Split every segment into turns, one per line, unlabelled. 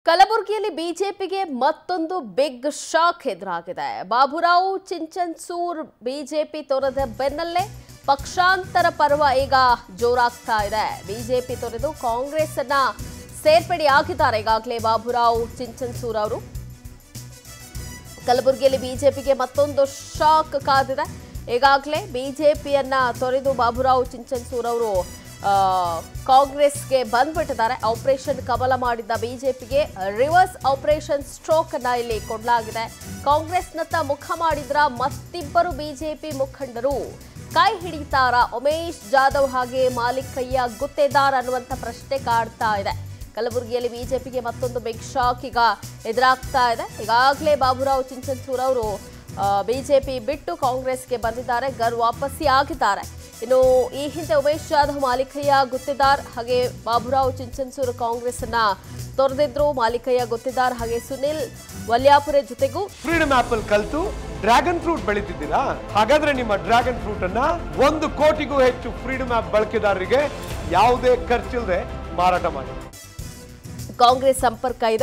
ಕಲಬುರಗಿಯಲ್ಲಿ ಬಿಜೆಪಿಗೆ ಮತ್ತೊಂದು ಬಿಗ್ ಶಾಕ್ ಎದುರಾಗಿದೆ ಬಾಬುರಾವ್ ಚಿಂಚನ್ಸೂರ್ ಬಿಜೆಪಿ ತೊರೆದ ಬೆನ್ನಲ್ಲೇ ಪಕ್ಷಾಂತರ ಪರ್ವ ಈಗ ಜೋರಾಗ್ತಾ ಇದೆ ಬಿಜೆಪಿ ತೊರೆದು ಕಾಂಗ್ರೆಸ್ ಅನ್ನ ಸೇರ್ಪಡೆಯಾಗಿದ್ದಾರೆ ಈಗಾಗಲೇ ಬಾಬುರಾವ್ ಚಿಂಚನ್ಸೂರ್ ಅವರು ಕಲಬುರಗಿಯಲ್ಲಿ ಬಿಜೆಪಿಗೆ ಮತ್ತೊಂದು ಶಾಕ್ ಕಾದಿದೆ ಈಗಾಗಲೇ ಬಿಜೆಪಿಯನ್ನ ತೊರೆದು ಬಾಬುರಾವ್ ಚಿಂಚನ್ಸೂರ್ ಅವರು ಆ, ಕಾಂಗ್ರೆಸ್ಗೆ ಬಂದ್ಬಿಟ್ಟಿದ್ದಾರೆ ಆಪರೇಷನ್ ಕಮಲ ಮಾಡಿದ್ದ ಬಿಜೆಪಿಗೆ ರಿವರ್ಸ್ ಆಪರೇಷನ್ ಸ್ಟ್ರೋಕ್ ಅನ್ನ ಇಲ್ಲಿ ಕೊಡಲಾಗಿದೆ ಕಾಂಗ್ರೆಸ್ನತ್ತ ಮುಖ ಮಾಡಿದ್ರ ಮತ್ತಿಬ್ಬರು ಬಿಜೆಪಿ ಮುಖಂಡರು ಕೈ ಹಿಡಿತಾರ ಉಮೇಶ್ ಜಾಧವ್ ಹಾಗೆ ಮಾಲಿಕಯ್ಯ ಗುತ್ತೇದಾರ್ ಅನ್ನುವಂಥ ಪ್ರಶ್ನೆ ಕಾಡ್ತಾ ಇದೆ ಕಲಬುರಗಿಯಲ್ಲಿ ಬಿಜೆಪಿಗೆ ಮತ್ತೊಂದು ಬಿಗ್ ಶಾಕ್ ಈಗ ಎದುರಾಗ್ತಾ ಇದೆ ಈಗಾಗಲೇ ಬಾಬುರಾವ್ ಚಿಂಚನ್ಸೂರ್ ಅವರು ಬಿಜೆಪಿ ಬಿಟ್ಟು ಕಾಂಗ್ರೆಸ್ಗೆ ಬಂದಿದ್ದಾರೆ ಗರ್ ವಾಪಸ್ಸಿ ಆಗಿದ್ದಾರೆ ಇನ್ನು ಈ ಹಿಂದೆ ಉಮೇಶ್ ಜಾಧವ್ ಮಾಲಿಕಯ್ಯ ಗುತ್ತೇದಾರ್ ಹಾಗೆ ಬಾಬುರಾವ್ ಚಿಂಚನ್ಸೂರ್ ಕಾಂಗ್ರೆಸ್ ಅನ್ನ ತೊರೆದಿದ್ರು ಮಾಲಿಕಯ್ಯ ಗುತ್ತೇದಾರ್ ಹಾಗೆ ಸುನಿಲ್ ವಲ್ಯಾಪುರೆ ಜೊತೆಗೂ
ಫ್ರೀಡಮ್ ಆಪಲ್ ಕಲ್ತು ಡ್ರ್ಯಾಗನ್ ಫ್ರೂಟ್ ಬೆಳೀತಿದ್ದೀರಾ ಹಾಗಾದ್ರೆ ನಿಮ್ಮ ಡ್ರ್ಯಾಗನ್ ಫ್ರೂಟ್ ಅನ್ನ ಒಂದು ಕೋಟಿಗೂ ಹೆಚ್ಚು ಫ್ರೀಡಮ್ ಆಪ್ ಬಳಕೆದಾರರಿಗೆ ಯಾವುದೇ ಖರ್ಚಿಲ್ಲದೆ ಮಾರಾಟ ಮಾಡಿ
ಕಾಂಗ್ರೆಸ್ ಸಂಪರ್ಕ ಇದೆ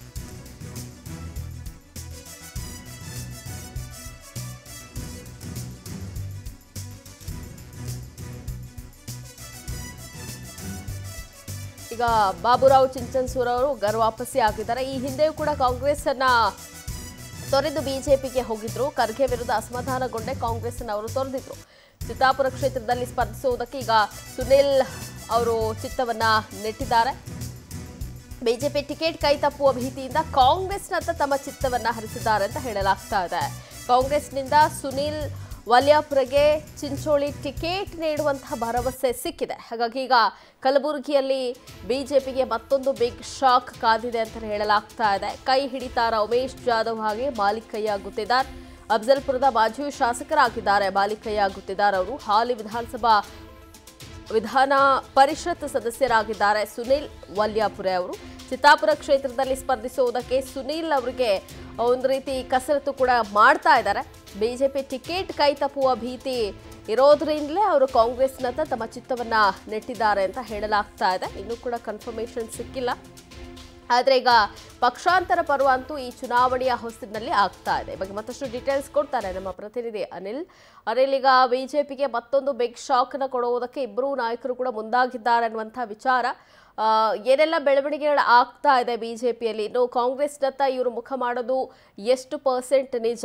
ಈಗ ಬಾಬುರಾವ್ ಚಿಂಚನ್ಸೂರ್ ಅವರು ಗರ್ ವಾಪಸ್ಸಿ ಆಗಿದ್ದಾರೆ ಈ ಹಿಂದೆಯೂ ಕೂಡ ಕಾಂಗ್ರೆಸ್ ಅನ್ನ ತೊರೆದು ಬಿಜೆಪಿಗೆ ಹೋಗಿದ್ರು ಖರ್ಗೆ ವಿರುದ್ಧ ಅಸಮಾಧಾನಗೊಂಡೆ ಕಾಂಗ್ರೆಸ್ ಅನ್ನು ಅವರು ತೊರೆದಿದ್ರು ಚಿತ್ತಾಪುರ ಕ್ಷೇತ್ರದಲ್ಲಿ ಸ್ಪರ್ಧಿಸುವುದಕ್ಕೆ ಈಗ ಸುನಿಲ್ ಅವರು ಚಿತ್ತವನ್ನ ನೆಟ್ಟಿದ್ದಾರೆ ಬಿಜೆಪಿ ಟಿಕೆಟ್ ಕೈ ತಪ್ಪುವ ಭೀತಿಯಿಂದ ಕಾಂಗ್ರೆಸ್ನತ್ತ ತಮ್ಮ ಚಿತ್ತವನ್ನ ಹರಿಸಿದ್ದಾರೆ ಅಂತ ಹೇಳಲಾಗ್ತಾ ಇದೆ ಕಾಂಗ್ರೆಸ್ನಿಂದ ಸುನಿಲ್ ವಲ್ಯಾಪುರಗೆ ಚಿಂಚೋಳಿ ಟಿಕೆಟ್ ನೀಡುವಂತಹ ಭರವಸೆ ಸಿಕ್ಕಿದೆ ಹಾಗಾಗಿ ಈಗ ಕಲಬುರಗಿಯಲ್ಲಿ ಬಿಜೆಪಿಗೆ ಮತ್ತೊಂದು ಬಿಗ್ ಶಾಕ್ ಕಾದಿದೆ ಅಂತ ಹೇಳಲಾಗ್ತಾ ಇದೆ ಕೈ ಹಿಡಿತಾರ ಉಮೇಶ್ ಜಾಧವ್ ಹಾಗೆ ಮಾಲಿಕಯ್ಯ ಗುತ್ತೇದಾರ್ ಅಫ್ಜಲ್ಪುರದ ಮಾಜಿ ಶಾಸಕರಾಗಿದ್ದಾರೆ ಮಾಲಿಕಯ್ಯ ಗುತ್ತೇದಾರ್ ಅವರು ಹಾಲಿ ವಿಧಾನಸಭಾ ವಿಧಾನ ಪರಿಷತ್ ಸದಸ್ಯರಾಗಿದ್ದಾರೆ ಸುನಿಲ್ ವಲ್ಯಾಪುರೆ ಅವರು ಚಿತ್ತಾಪುರ ಕ್ಷೇತ್ರದಲ್ಲಿ ಸ್ಪರ್ಧಿಸುವುದಕ್ಕೆ ಸುನೀಲ್ ಅವರಿಗೆ ಒಂದು ರೀತಿ ಕಸರತ್ತು ಕೂಡ ಮಾಡ್ತಾ ಇದ್ದಾರೆ ಬಿಜೆಪಿ ಟಿಕೆಟ್ ಕೈ ತಪ್ಪುವ ಭೀತಿ ಇರೋದ್ರಿಂದಲೇ ಅವರು ಕಾಂಗ್ರೆಸ್ನತ್ತ ತಮ್ಮ ಚಿತ್ತವನ್ನ ನೆಟ್ಟಿದ್ದಾರೆ ಅಂತ ಹೇಳಲಾಗ್ತಾ ಇದೆ ಇನ್ನೂ ಕೂಡ ಕನ್ಫರ್ಮೇಷನ್ ಸಿಕ್ಕಿಲ್ಲ ಆದರೆ ಈಗ ಪಕ್ಷಾಂತರ ಪರ್ವ ಅಂತೂ ಈ ಚುನಾವಣೆಯ ಹೊಸ್ತಿನಲ್ಲಿ ಆಗ್ತಾ ಇದೆ ಈ ಬಗ್ಗೆ ಮತ್ತಷ್ಟು ಡೀಟೇಲ್ಸ್ ಕೊಡ್ತಾರೆ ನಮ್ಮ ಪ್ರತಿನಿಧಿ ಅನಿಲ್ ಅನಿಲ್ ಈಗ ಬಿಜೆಪಿಗೆ ಮತ್ತೊಂದು ಬಿಗ್ ಶಾಕ್ನ ಕೊಡುವುದಕ್ಕೆ ಇಬ್ಬರೂ ನಾಯಕರು ಕೂಡ ಮುಂದಾಗಿದ್ದಾರೆ ಅನ್ನುವಂಥ ವಿಚಾರ ಆ, ಏನೆಲ್ಲ ಬೆಳವಣಿಗೆಗಳು ಆಗ್ತಾ ಇದೆ ಬಿಜೆಪಿಯಲ್ಲಿ ಇನ್ನು ಕಾಂಗ್ರೆಸ್ನತ್ತ ಇವರು ಮುಖ ಮಾಡೋದು ಎಷ್ಟು ಪರ್ಸೆಂಟ್ ನಿಜ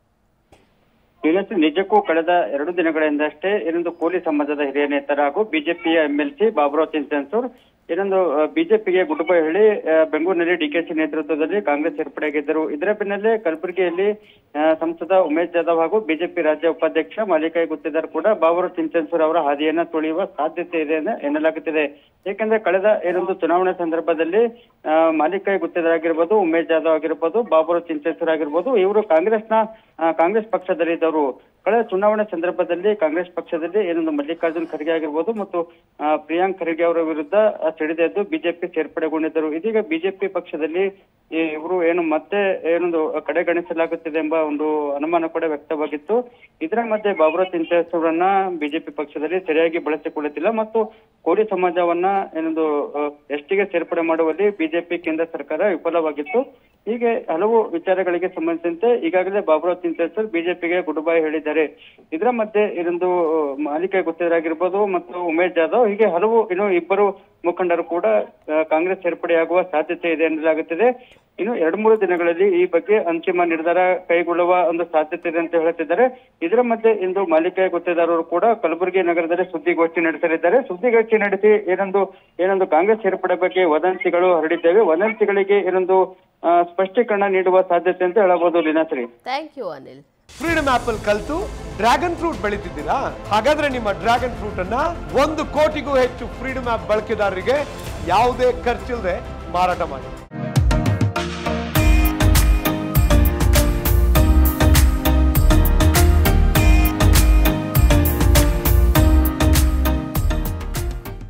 ಇವತ್ತು ನಿಜಕ್ಕೂ ಕಳೆದ ಎರಡು ದಿನಗಳಿಂದಷ್ಟೇ ಇನ್ನೊಂದು ಕೋಲಿ ಸಮಾಜದ ಹಿರಿಯ ನೇತರ ಹಾಗೂ ಬಿಜೆಪಿಯ ಎಂಎಲ್ಸಿ ಬಾಬುರಾವ್ ಚಿಂಚನ್ಸೂರ್ ಇನ್ನೊಂದು ಬಿಜೆಪಿಗೆ ಗುಡ್ ಬೈ ಹೇಳಿ ಆ, ಬೆಂಗಳೂರಿನಲ್ಲಿ ಡಿಕೆಶಿ ನೇತೃತ್ವದಲ್ಲಿ ಕಾಂಗ್ರೆಸ್ ಸೇರ್ಪಡೆಯಾಗಿದ್ದರು ಇದರ ಬೆನ್ನಲ್ಲೇ ಕಲಬುರಗಿಯಲ್ಲಿ ಆ, ಸಂಸದ ಉಮೇಶ್ ಜಾಧವ್ ಹಾಗೂ ಬಿಜೆಪಿ ರಾಜ್ಯ ಉಪಾಧ್ಯಕ್ಷ ಮಾಲಿಕಾಯಿ ಗುತ್ತೇದಾರ್ ಕೂಡ ಬಾಬುರಾವ್ ಚಿಂಚನ್ಸೂರ್ ಅವರ ಹಾದಿಯನ್ನ ತುಳಿಯುವ ಸಾಧ್ಯತೆ ಇದೆ ಎಂದು ಎನ್ನಲಾಗುತ್ತಿದೆ ಏಕೆಂದ್ರೆ ಕಳೆದ ಏನೊಂದು ಚುನಾವಣೆ ಸಂದರ್ಭದಲ್ಲಿ ಆ, ಮಾಲಿಕಾಯಿ ಗುತ್ತೇದಾರ್ ಆಗಿರ್ಬೋದು ಉಮೇಶ್ ಜಾಧವ್ ಆಗಿರ್ಬೋದು ಬಾಬುರಾವ್ ಚಿಂಚನ್ಸೂರ್ ಆಗಿರ್ಬೋದು ಇವರು ಕಾಂಗ್ರೆಸ್ನ ಆ, ಕಾಂಗ್ರೆಸ್ ಪಕ್ಷದಲ್ಲಿದ್ದವರು ಕಳೆದ ಚುನಾವಣೆ ಸಂದರ್ಭದಲ್ಲಿ ಕಾಂಗ್ರೆಸ್ ಪಕ್ಷದಲ್ಲಿ ಏನೊಂದು ಮಲ್ಲಿಕಾರ್ಜುನ್ ಖರ್ಗೆ ಆಗಿರ್ಬೋದು ಮತ್ತು ಆ, ಪ್ರಿಯಾಂಕ್ ಖರ್ಗೆ ಅವರ ವಿರುದ್ಧ ಆ, ಸಿಡಿದೆದ್ದು ಬಿಜೆಪಿ ಸೇರ್ಪಡೆಗೊಂಡಿದ್ದರು ಇದೀಗ ಬಿಜೆಪಿ ಪಕ್ಷದಲ್ಲಿ ಈ ಇವರು ಏನು ಮತ್ತೆ ಏನೊಂದು ಕಡೆಗಣಿಸಲಾಗುತ್ತಿದೆ ಎಂಬ ಒಂದು ಅನುಮಾನ ಕೂಡ ವ್ಯಕ್ತವಾಗಿತ್ತು ಇದರ ಮಧ್ಯೆ ಬಾಬುರಾವ್ ಚಿಂಚೇಶ್ವರನ್ನ ಬಿಜೆಪಿ ಪಕ್ಷದಲ್ಲಿ ಸರಿಯಾಗಿ ಬಳಸಿಕೊಳ್ಳುತ್ತಿಲ್ಲ ಮತ್ತು ಕೋಡಿ ಸಮಾಜವನ್ನ ಏನೊಂದು ಎಷ್ಟಿಗೆ ಸೇರ್ಪಡೆ ಮಾಡುವಲ್ಲಿ ಬಿಜೆಪಿ ಕೇಂದ್ರ ಸರ್ಕಾರ ವಿಫಲವಾಗಿತ್ತು ಹೀಗೆ ಹಲವು ವಿಚಾರಗಳಿಗೆ ಸಂಬಂಧಿಸಿದಂತೆ ಈಗಾಗಲೇ ಬಾಬುರಾವ್ ಚಿಂಚೇಶ್ವರ್ ಬಿಜೆಪಿಗೆ ಗುಡ್ ಬೈ ಹೇಳಿದ್ದಾರೆ ಇದರ ಮಧ್ಯೆ ಇದೊಂದು ಮಾಲಿಕೆ ಗೊತ್ತಿರಾಗಿರ್ಬೋದು ಮತ್ತು ಉಮೇಶ್ ಜಾಧವ್ ಹೀಗೆ ಹಲವು ಇನ್ನು ಇಬ್ಬರು ಮುಖಂಡರು ಕೂಡ ಆ, ಕಾಂಗ್ರೆಸ್ ಸೇರ್ಪಡೆಯಾಗುವ ಸಾಧ್ಯತೆ ಇದೆ ಎನ್ನಲಾಗುತ್ತಿದೆ ಇನ್ನು ಎರಡು ಮೂರು ದಿನಗಳಲ್ಲಿ ಈ ಬಗ್ಗೆ ಅಂತಿಮ ನಿರ್ಧಾರ ಕೈಗೊಳ್ಳುವ ಒಂದು ಸಾಧ್ಯತೆ ಇದೆ ಅಂತ ಹೇಳುತ್ತಿದ್ದಾರೆ ಇದರ ಮಧ್ಯೆ ಇಂದು ಮಾಲಿಕೆಯ ಗುತ್ತೇದಾರರು ಕೂಡ ಕಲಬುರಗಿ ನಗರದಲ್ಲಿ ಸುದ್ದಿಗೋಷ್ಠಿ ನಡೆಸಲಿದ್ದಾರೆ ಸುದ್ದಿಗೋಷ್ಠಿ ನಡೆಸಿ ಏನೊಂದು ಏನೊಂದು ಕಾಂಗ್ರೆಸ್ ಸೇರ್ಪಡೆ ಬಗ್ಗೆ ವದಂತಿಗಳು ಹರಡಿದ್ದೇವೆ ವದಂತಿಗಳಿಗೆ ಏನೊಂದು ಆ, ಸ್ಪಷ್ಟೀಕರಣ ನೀಡುವ ಸಾಧ್ಯತೆ ಅಂತ ಹೇಳಬಹುದು Leenashree
thank you Anil
freedom apple ಕಲ್ತು ಡ್ರ್ಯಾಗನ್ ಫ್ರೂಟ್ ಬೆಳೀತಿದ್ದೀರಾ ಹಾಗಾದ್ರೆ ನಿಮ್ಮ ಡ್ರ್ಯಾಗನ್ ಫ್ರೂಟ್ ಅನ್ನ ಒಂದು ಕೋಟಿಗೂ ಹೆಚ್ಚು ಫ್ರೀಡಮ್ ಆಪ್ ಬಳಕೆದಾರರಿಗೆ ಯಾವುದೇ ಖರ್ಚಿಲ್ಲದೆ ಮಾರಾಟ ಮಾಡಿ